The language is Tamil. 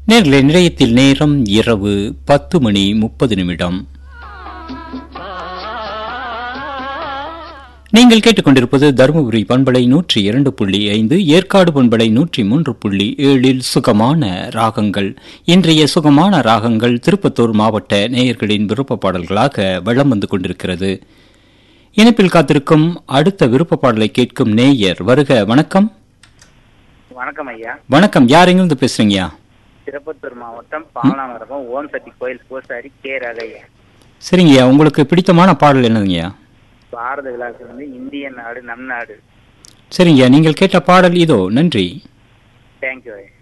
நேர்களே நிலையத்தில் நேரம் இரவு பத்து மணி முப்பது நிமிடம் நீங்கள் கேட்டுக்கொண்டிருப்பது தருமபுரி பண்பலை நூற்றி இரண்டு புள்ளி ஐந்து ஏற்காடு பண்பலை நூற்றி மூன்று புள்ளி ஏழில் சுகமான ராகங்கள் இன்றைய சுகமான ராகங்கள் திருப்பத்தூர் மாவட்ட நேயர்களின் விருப்ப பாடல்களாக வளம் வந்து கொண்டிருக்கிறது இணைப்பில் காத்திருக்கும் அடுத்த விருப்ப பாடலை கேட்கும் நேயர் வருக வணக்கம் வணக்கம் ஐயா வணக்கம் யார் எங்கிருந்து பேசுறீங்கயா திருப்பத்தூர் மாவட்டம் பாவனாமரகம் ஓம் சக்தி கோயில் பூசாரி கே ரகையா சரிங்கய்யா உங்களுக்கு பிடித்தமான பாடல் என்னதுங்கய்யா பாரத விழாக்கு வந்து இந்திய நாடு நம் நாடு சரிங்கய்யா நீங்கள் கேட்ட பாடல் இதோ நன்றி தேங்க்யூ ஐயா